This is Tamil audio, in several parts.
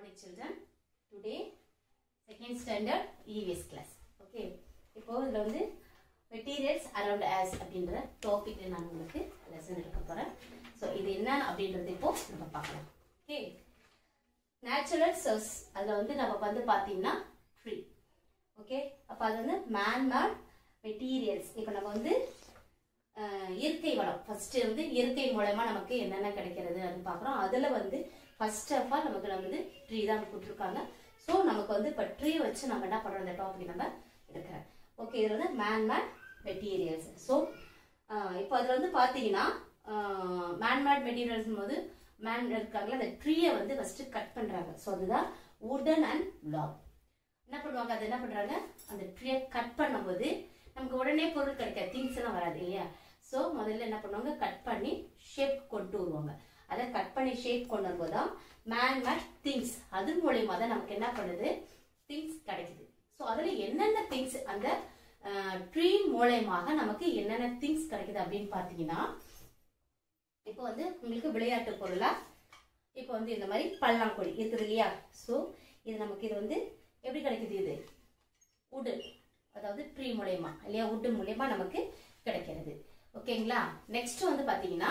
morning children. Today second standard EVS class. Okay. இப்போ இதில் வந்து மெட்டீரியல்ஸ் அரவுண்ட் ஆஸ் அப்படின்ற டாபிக்ல நான் உங்களுக்கு லெசன் எடுக்க போறேன் ஸோ இது என்ன அப்படின்றது இப்போ நம்ம பார்க்கலாம் ஓகே நேச்சுரல் சோர்ஸ் அதில் வந்து நம்ம வந்து பார்த்தீங்கன்னா ட்ரீ ஓகே அப்போ அது வந்து மேன்மேட் மெட்டீரியல்ஸ் இப்போ நம்ம வந்து அஹ், இயற்கை வளம் ஃபர்ஸ்ட் வந்து இயற்கை மூலமா நமக்கு என்னென்ன கிடைக்கிறது அப்படின்னு பார்க்குறோம் அதில் வந்து ஃபர்ஸ்ட் ஆஃப் ஆல் நமக்கு நம்ம வந்து ட்ரீ தான் கொடுத்துருக்காங்க ஸோ நமக்கு வந்து இப்போ ட்ரீ வச்சு நம்ம என்ன பண்ணுறோம் இந்த டாபிக் நம்ம எடுக்கிறேன் ஓகே இதில் வந்து மேன்மேட் மெட்டீரியல்ஸ் ஸோ இப்போ அதில் வந்து பார்த்தீங்கன்னா மேன்மேட் மெட்டீரியல்ஸ் போது மேன் இருக்காங்களா அந்த ட்ரீயை வந்து ஃபஸ்ட்டு கட் பண்ணுறாங்க ஸோ அதுதான் உடன் அண்ட் லாக் என்ன பண்ணுவாங்க அது என்ன பண்ணுறாங்க அந்த ட்ரீயை கட் பண்ணும்போது நமக்கு உடனே பொருள் கிடைக்காது திங்ஸ் எல்லாம் வராது இல்லையா ஸோ முதல்ல என்ன பண்ணுவாங்க கட் பண்ணி ஷேப் கொண்டு வருவாங்க அதை கட் பண்ணி ஷேப் கொண்டு வரும்போது தான் மேன் மேட் திங்ஸ் அது மூலியமா தான் நமக்கு என்ன பண்ணுது திங்ஸ் கிடைக்குது ஸோ அதில் என்னென்ன திங்ஸ் அந்த ட்ரீ மூலயமாக நமக்கு என்னென்ன திங்ஸ் கிடைக்குது அப்படின்னு பார்த்தீங்கன்னா இப்போ வந்து உங்களுக்கு விளையாட்டு பொருளா இப்போ வந்து இந்த மாதிரி பல்லாங்குழி இருக்குது இல்லையா ஸோ இது நமக்கு இது வந்து எப்படி கிடைக்குது இது உடு அதாவது ட்ரீ மூலயமா இல்லையா உட்டு மூலயமா நமக்கு கிடைக்கிறது ஓகேங்களா நெக்ஸ்ட் வந்து பார்த்தீங்கன்னா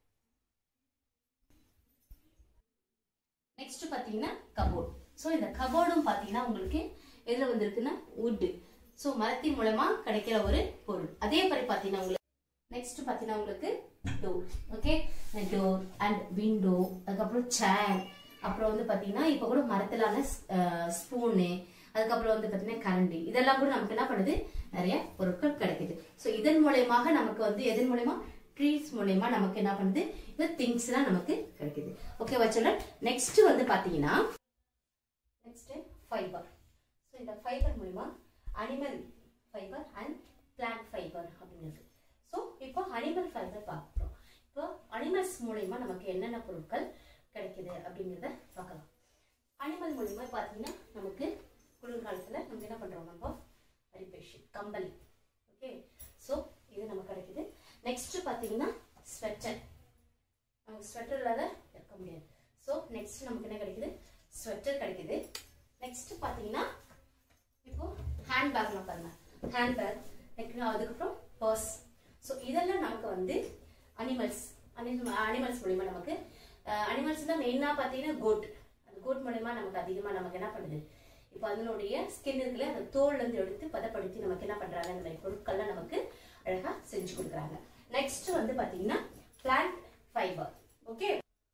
நெக்ஸ்ட் பார்த்தீங்கன்னா கபோர்ட் ஸோ இந்த கபோர்டும் பார்த்தீங்கன்னா உங்களுக்கு எதில் வந்திருக்குன்னா உட்டு ஸோ மரத்தின் மூலமா கிடைக்கிற ஒரு பொருள் அதே மாதிரி பார்த்தீங்கன்னா உங்களுக்கு நெக்ஸ்ட் பார்த்தீங்கன்னா உங்களுக்கு door okay door and window அதுக்கப்புறம் சேர் அப்புறம் வந்து பார்த்தீங்கன்னா இப்போ கூட மரத்திலான ஸ்பூனு அதுக்கப்புறம் வந்து பார்த்தீங்கன்னா கரண்டி இதெல்லாம் கூட நமக்கு என்ன பண்ணுது நிறைய பொருட்கள் கிடைக்குது ஸோ இதன் மூலயமாக நமக்கு வந்து எதன் மூலயமா ட்ரீஸ் மூலயமா நமக்கு என்ன பண்ணுது இந்த திங்ஸ்லாம் நமக்கு கிடைக்குது ஓகே வச்சோட நெக்ஸ்ட் வந்து பார்த்தீங்கன்னா நெக்ஸ்ட் ஃபைபர் ஸோ இந்த ஃபைபர் மூலிமா animal fibre and plant fibre அப்படிங்கிறது ஸோ இப்போ அனிமல் ஃபைபர் பார்க்குறோம் இப்போ அனிமல்ஸ் மூலயமா நமக்கு என்னென்ன பொருட்கள் கிடைக்குது அப்படிங்கிறத பார்க்கலாம் அனிமல் மூலியமா பார்த்தீங்கன்னா நமக்கு குளிர்காலத்தில் நம்ம என்ன பண்ணுறோம் நம்ம அரிபேஷன் கம்பளி ஓகே ஸோ இது நமக்கு கிடைக்குது நெக்ஸ்ட் பார்த்தீங்கன்னா ஸ்வெட்டர் நமக்கு ஸ்வெட்டர் இல்லாத இருக்க முடியாது ஸோ நெக்ஸ்ட் நமக்கு என்ன கிடைக்குது ஸ்வெட்டர் கிடைக்குது நெக்ஸ்ட் பார்த்தீங்கன்னா இப்போ ஹேண்ட்பேக்லாம் பாருங்க ஹேண்ட்பேக் நெக்ஸ்ட் அதுக்கப்புறம் பர்ஸ் ஸோ இதெல்லாம் நமக்கு வந்து அனிமல்ஸ் அனிமல்ஸ் மூலிமா நமக்கு அனிமல்ஸ்லாம் மெயினாக பார்த்தீங்கன்னா கோட் அந்த கோட் மூலிமா நமக்கு அதிகமாக நமக்கு என்ன பண்ணுது இப்போ அதனுடைய ஸ்கின் இருக்குல்ல அந்த தோல்லேருந்து எடுத்து பதப்படுத்தி நமக்கு என்ன பண்ணுறாங்க இந்த மாதிரி பொருட்கள்லாம் நமக்கு அழகாக செஞ்சு கொடுக்குறாங்க நெக்ஸ்ட் வந்து பார்த்தீங்கன்னா பிளான்ட் ஃபைபர் ஓகே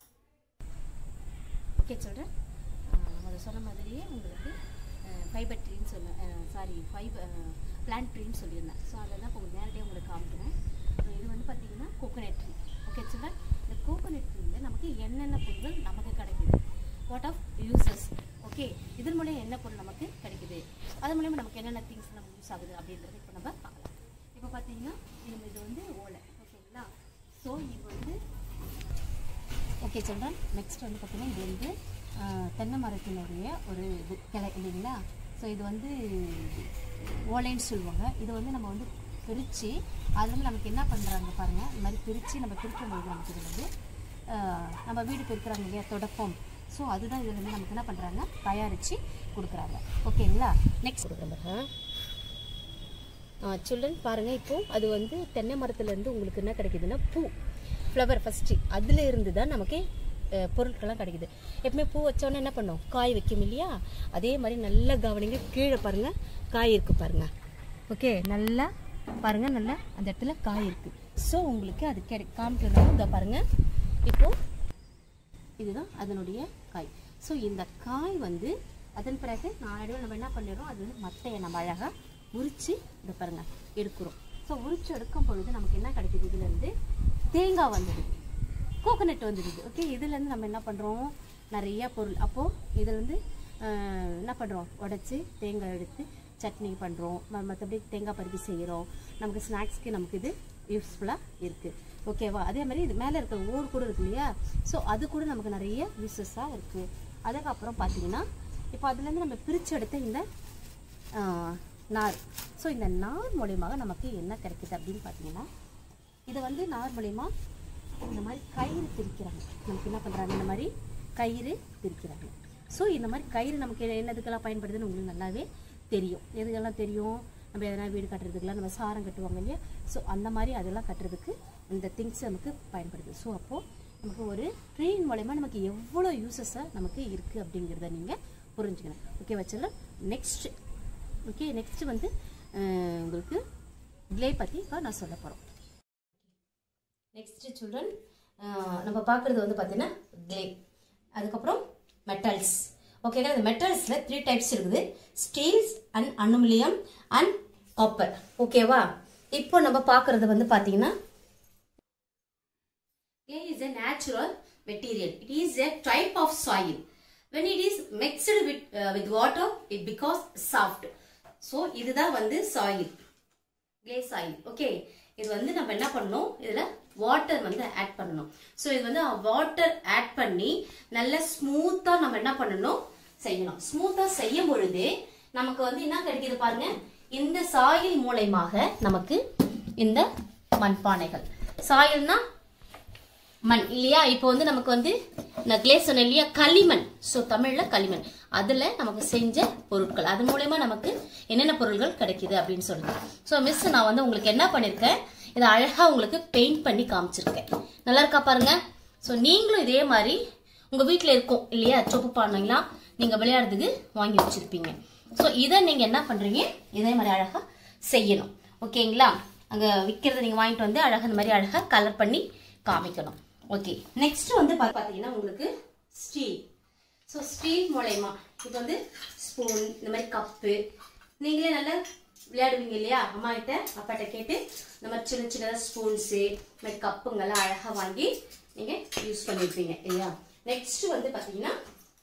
ஓகே சொல்கிறேன் நம்ம சொன்ன மாதிரியே உங்களுக்கு ஃபைபர் ட்ரீன்னு சொன்ன சாரி ஃபைபர் பிளான்ட் ட்ரீன்னு சொல்லியிருந்தேன் ஸோ அதெல்லாம் இப்போ உங்களுக்கு நேரடியாக உங்களுக்கு காமிக்கிறேன் அஹ் இது வந்து பார்த்தீங்கன்னா கோகோனட் ட்ரீ ஓகே சொல்கிறேன் இந்த கோகோனட் ட்ரீயில் நமக்கு என்னென்ன பொருட்கள் நமக்கு கிடைக்குது வாட் ஆஃப் யூசஸ் ஓகே இதன் மூலியம் என்ன பொருள் நமக்கு கிடைக்குது அது மூலியமா நமக்கு என்னென்ன திங்ஸ் நமக்கு யூஸ் ஆகுது அப்படின்றது இப்போ நம்ம பார்க்கலாம் இப்போ பார்த்தீங்கன்னா இது இது வந்து ஓலை ஓகேங்களா ஸோ இது வந்து ஓகே சொல்கிறேன் நெக்ஸ்ட் வந்து பார்த்தீங்கன்னா இது வந்து ஆஹ், தென்னை மரத்தினுடைய ஒரு இது கிளை இல்லைங்களா ஸோ இது வந்து ஓலைன்னு சொல்லுவாங்க இது வந்து நம்ம வந்து பிரித்து அது வந்து நமக்கு என்ன பண்ணுறாங்க பாருங்கள் இந்த மாதிரி பிரித்து நம்ம பிரிக்கும் போது நமக்கு இது வந்து ஆஹ், நம்ம வீடு பிரிக்கிறாங்க இல்லையா தொடப்பம் ஸோ அதுதான் இது வந்து நமக்கு என்ன பண்ணுறாங்க தயாரித்து கொடுக்குறாங்க ஓகேங்களா நெக்ஸ்ட் கொடுக்குறேன் சில்ட்ரன் பாருங்கள் இப்போ அது வந்து தென்னை மரத்துலேருந்து உங்களுக்கு என்ன கிடைக்குதுன்னா பூ ஃப்ளவர் ஃபஸ்ட்டு அதில் இருந்து தான் நமக்கு அஹ், பொருட்கள்லாம் கிடைக்குது எப்பவுமே பூ வச்சோன்னே என்ன பண்ணும் காய் வைக்கும் இல்லையா அதே மாதிரி நல்லா கவனிங்க கீழே பாருங்கள் காய் இருக்குது பாருங்கள் ஓகே நல்லா பாருங்கள் நல்லா அந்த இடத்துல காய் இருக்குது ஸோ உங்களுக்கு அது கிடை காமிக்கிறதுனால இதை பாருங்கள் இப்போது இதுதான் அதனுடைய காய் ஸோ இந்த காய் வந்து அதன் பிறகு நாளடைவில் நம்ம என்ன பண்ணிடுறோம் அது வந்து மட்டையை நம்ம அழகாக உரித்து இதை பாருங்கள் எடுக்கிறோம் ஸோ உரித்து எடுக்கும் பொழுது நமக்கு என்ன கிடைக்குது இதுலேருந்து தேங்காய் வந்துடுது கோகோனட் வந்துடுது ஓகே இதுலேருந்து நம்ம என்ன பண்ணுறோம் நிறைய பொருள் அப்போது இதுலேருந்து என்ன பண்ணுறோம் உடச்சி தேங்காய் எடுத்து சட்னி பண்ணுறோம் மற்றபடி தேங்காய் பருப்பி செய்கிறோம் நமக்கு ஸ்நாக்ஸ்க்கு நமக்கு இது யூஸ்ஃபுல்லாக இருக்குது ஓகேவா அதே மாதிரி இது மேலே இருக்கிற ஓர் கூட இருக்கு இல்லையா ஸோ அது கூட நமக்கு நிறைய யூசஸாக இருக்குது அதுக்கப்புறம் பார்த்தீங்கன்னா இப்போ அதுலேருந்து நம்ம பிரித்து எடுத்த இந்த ஆஹ், நார் ஸோ இந்த நார் மூலியமாக நமக்கு என்ன கிடைக்குது அப்படின்னு பார்த்தீங்கன்னா இதை வந்து நார் மூலியமா இந்த மாதிரி கயிறு பிரிக்கிறாங்க நமக்கு என்ன பண்ணுறாங்க இந்த மாதிரி கயிறு பிரிக்கிறாங்க ஸோ இந்த மாதிரி கயிறு நமக்கு என்னதுக்கெல்லாம் பயன்படுதுன்னு உங்களுக்கு நல்லாவே தெரியும் எதுக்கெல்லாம் தெரியும் நம்ம எதனா வீடு கட்டுறதுக்கெல்லாம் நம்ம சாரம் கட்டுவாங்க இல்லையா ஸோ அந்த மாதிரி அதெல்லாம் கட்டுறதுக்கு இந்த திங்ஸ் நமக்கு பயன்படுது ஸோ அப்போது நமக்கு ஒரு ட்ரெயின் மூலயமா நமக்கு எவ்வளோ யூசஸாக நமக்கு இருக்குது அப்படிங்கிறத நீங்கள் புரிஞ்சுக்கணும் ஓகே வச்சிடலாம் நெக்ஸ்ட் ஓகே நெக்ஸ்ட் வந்து அஹ், உங்களுக்கு க்ளே பற்றி இப்போ நான் சொல்ல போகிறோம் நெக்ஸ்ட் சில்ட்ரன் நம்ம பார்க்குறது வந்து பார்த்தீங்கன்னா க்ளே அதுக்கப்புறம் மெட்டல்ஸ் ஓகேங்களா இந்த மெட்டல்ஸில் த்ரீ டைப்ஸ் இருக்குது steels and aluminium and copper ஓகேவா இப்போ நம்ம பார்க்குறது வந்து பார்த்தீங்கன்னா Clay is a natural material. It is a type of soil. When it is mixed with, uh, with water, it becomes soft. So, இதுதான் வந்து soil. Clay soil. Okay. இது வந்து நம்ம என்ன பண்ணணும் இதுல வாட்டர் வந்து ஆட் பண்ணணும் ஸோ இது வந்து வாட்டர் ஆட் பண்ணி நல்ல ஸ்மூத்தா நம்ம என்ன பண்ணணும் செய்யணும் ஸ்மூத்தா செய்யும் பொழுது நமக்கு வந்து என்ன கிடைக்குது பாருங்க இந்த சாயில் மூலயமாக நமக்கு இந்த மண்பானைகள் சாயில்னா மண் இல்லையா இப்போ வந்து நமக்கு வந்து நான் கிளே சொன்னேன் இல்லையா களிமண் ஸோ தமிழில் களிமண் அதில் நமக்கு செஞ்ச பொருட்கள் அது மூலயமா நமக்கு என்னென்ன பொருட்கள் கிடைக்குது அப்படின்னு சொல்லுங்க ஸோ மிஸ் நான் வந்து உங்களுக்கு என்ன பண்ணியிருக்கேன் இதை அழகாக உங்களுக்கு பெயிண்ட் பண்ணி காமிச்சிருக்கேன் நல்லா இருக்கா பாருங்க ஸோ நீங்களும் இதே மாதிரி உங்கள் வீட்டில் இருக்கும் இல்லையா சொப்பு பானைலாம் நீங்கள் விளையாடுறதுக்கு வாங்கி வச்சுருப்பீங்க ஸோ இதை நீங்கள் என்ன பண்ணுறீங்க இதே மாதிரி அழகாக செய்யணும் ஓகேங்களா அங்கே விற்கிறத நீங்கள் வாங்கிட்டு வந்து அழகாக இந்த மாதிரி அழகாக கலர் பண்ணி காமிக்கணும் ஓகே நெக்ஸ்ட் வந்து பா- பார்த்தீங்கன்னா உங்களுக்கு ஸ்டீல் ஸோ ஸ்டீல் மூலயமா இப்போ வந்து ஸ்பூன் இந்த மாதிரி கப்பு நீங்களே நல்லா விளையாடுவீங்க இல்லையா அம்மா கிட்ட அப்பாட்ட கேட்டு இந்த மாதிரி சின்ன சின்னதாக ஸ்பூன்ஸு இந்த மாதிரி கப்புங்கெல்லாம் அழகாக வாங்கி நீங்கள் யூஸ் பண்ணியிருப்பீங்க இல்லையா நெக்ஸ்ட் வந்து பார்த்தீங்கன்னா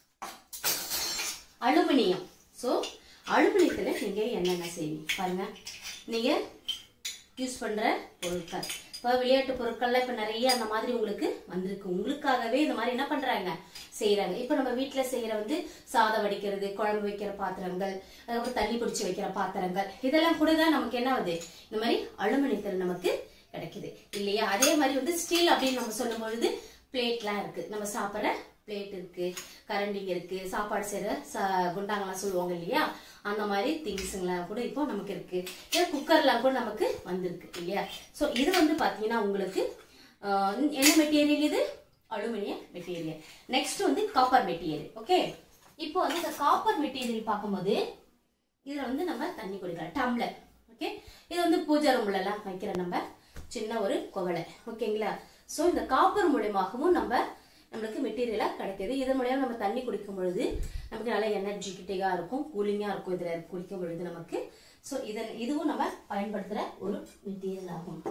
அலுமினியம் ஸோ அலுமினியத்தில் நீங்கள் என்னென்ன செய்வீங்க பாருங்க நீங்கள் யூஸ் பண்ணுற பொருட்கள் இப்போ விளையாட்டு பொருட்கள்லாம் இப்போ நிறைய அந்த மாதிரி உங்களுக்கு வந்திருக்கு உங்களுக்காகவே இந்த மாதிரி என்ன பண்ணுறாங்க செய்கிறாங்க இப்போ நம்ம வீட்டில் செய்கிற வந்து சாதம் வடிக்கிறது குழம்பு வைக்கிற பாத்திரங்கள் அதுக்கப்புறம் தண்ணி பிடிச்சி வைக்கிற பாத்திரங்கள் இதெல்லாம் கூட தான் நமக்கு என்ன ஆகுது இந்த மாதிரி அலுமினியத்தில் நமக்கு கிடைக்குது இல்லையா அதே மாதிரி வந்து ஸ்டீல் அப்படின்னு நம்ம சொல்லும் பொழுது பிளேட்லாம் இருக்கு நம்ம சாப்பிட்ற பிளேட் இருக்கு கரண்டிங்க இருக்கு சாப்பாடு செய்யற ச குண்டாங்கலாம் சொல்லுவாங்க இல்லையா அந்த மாதிரி திங்ஸுங்களாம் கூட இப்போ நமக்கு இருக்கு இதே குக்கர்லாம் கூட நமக்கு வந்திருக்கு இல்லையா ஸோ இது வந்து பார்த்தீங்கன்னா உங்களுக்கு ஆஹ், என்ன மெட்டீரியல் இது அலுமினியம் மெட்டீரியல் நெக்ஸ்ட் வந்து காப்பர் மெட்டீரியல் ஓகே இப்போ வந்து இந்த காப்பர் மெட்டீரியல் பார்க்கும்போது இதுல வந்து நம்ம தண்ணி குடிக்கலாம் டம்ளர் ஓகே இது வந்து பூஜை ரூம்ல எல்லாம் வைக்கிற நம்ம சின்ன ஒரு குவளை ஓகேங்களா ஸோ இந்த காப்பர் மூலியமாகவும் நம்ம நம்மளுக்கு மெட்டீரியலாக கிடைக்குது இதன் மூலியமா நம்ம தண்ணி குடிக்கும் பொழுது நமக்கு நல்ல எனர்ஜெட்டிக்காக இருக்கும் கூலிங்காக இருக்கும் இதில் குடிக்கும் பொழுது நமக்கு ஸோ இதன் இதுவும் நம்ம பயன்படுத்துகிற ஒரு மெட்டீரியல் ஆகும்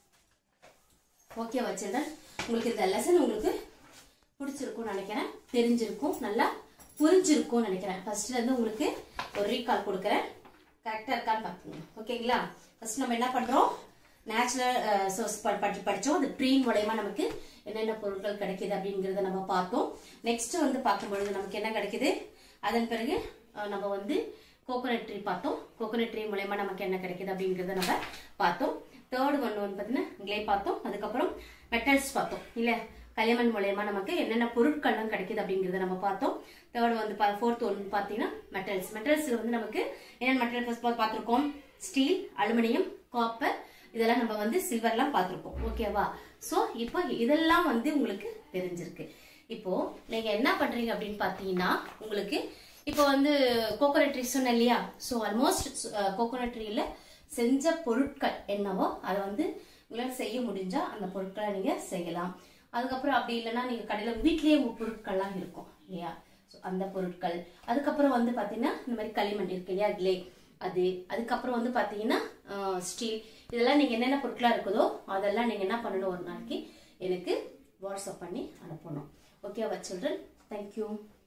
ஓகே வச்சிருந்தேன் உங்களுக்கு இந்த லெசன் உங்களுக்கு பிடிச்சிருக்கும்னு நினைக்கிறேன் தெரிஞ்சிருக்கும் நல்லா புரிஞ்சிருக்கும்னு நினைக்கிறேன் ஃபர்ஸ்ட்ல இருந்து உங்களுக்கு ஒரு ரீகால் கொடுக்குறேன் கரெக்டாக இருக்கான்னு பார்த்துங்க ஓகேங்களா ஃபர்ஸ்ட் நம்ம என்ன பண்றோம் நேச்சுரல் சோர்ஸ் பற்றி படித்தோம் அந்த ட்ரீன் மூலயமா நமக்கு என்னென்ன பொருட்கள் கிடைக்குது அப்படிங்கிறத நம்ம பார்த்தோம் நெக்ஸ்ட் வந்து பார்க்கும்பொழுது நமக்கு என்ன கிடைக்குது அதன் பிறகு அஹ், நம்ம வந்து கோகோனட் ட்ரீ பார்த்தோம் கோகோனட் ட்ரீ மூலயமா நமக்கு என்ன கிடைக்குது அப்படிங்கிறத நம்ம பார்த்தோம் தேர்ட் ஒன் வந்து பார்த்தீங்கன்னா கிளே பார்த்தோம் அதுக்கப்புறம் மெட்டல்ஸ் பார்த்தோம் இல்லை களிமண் மூலயமா நமக்கு என்னென்ன பொருட்கள்லாம் கிடைக்குது அப்படிங்கிறத நம்ம பார்த்தோம் தேர்ட் வந்து ஃபோர்த் ஒன் பார்த்தீங்கன்னா மெட்டல்ஸ் மெட்டல்ஸில் வந்து நமக்கு என்னென்ன மெட்டல் ஃபர்ஸ்ட் பார்த்துருக்கோம் ஸ்டீல் அலுமினியம் காப்பர் இதெல்லாம் நம்ம வந்து சில்வர்லாம் பார்த்துருக்கோம் ஓகேவா ஸோ இப்போ இதெல்லாம் வந்து உங்களுக்கு தெரிஞ்சிருக்கு இப்போ நீங்க என்ன பண்றீங்க அப்படின்னு பார்த்தீங்கன்னா உங்களுக்கு இப்போ வந்து கோகோனட் ட்ரீ சொன்னேன் இல்லையா ஸோ ஆல்மோஸ்ட் கோகோனட் ட்ரீல செஞ்ச பொருட்கள் என்னவோ அதை வந்து உங்களால் செய்ய முடிஞ்சா அந்த பொருட்களை நீங்க செய்யலாம் அதுக்கப்புறம் அப்படி இல்லைன்னா நீங்க கடையில வீட்லயே உங்க பொருட்கள்லாம் இருக்கும் இல்லையா ஸோ அந்த பொருட்கள் அதுக்கப்புறம் வந்து பாத்தீங்கன்னா இந்த மாதிரி களிமண் இருக்கு இல்லையா கிளே அது அதுக்கப்புறம் வந்து பாத்தீங்கன்னா ஸ்டீல் இதெல்லாம் நீங்க என்னென்ன பொருட்களா இருக்குதோ அதெல்லாம் நீங்க என்ன பண்ணணும் ஒரு நாளைக்கு எனக்கு வாட்ஸ்அப் பண்ணி அனுப்பணும் ஓகேவா சில்ட்ரன் தேங்க்யூ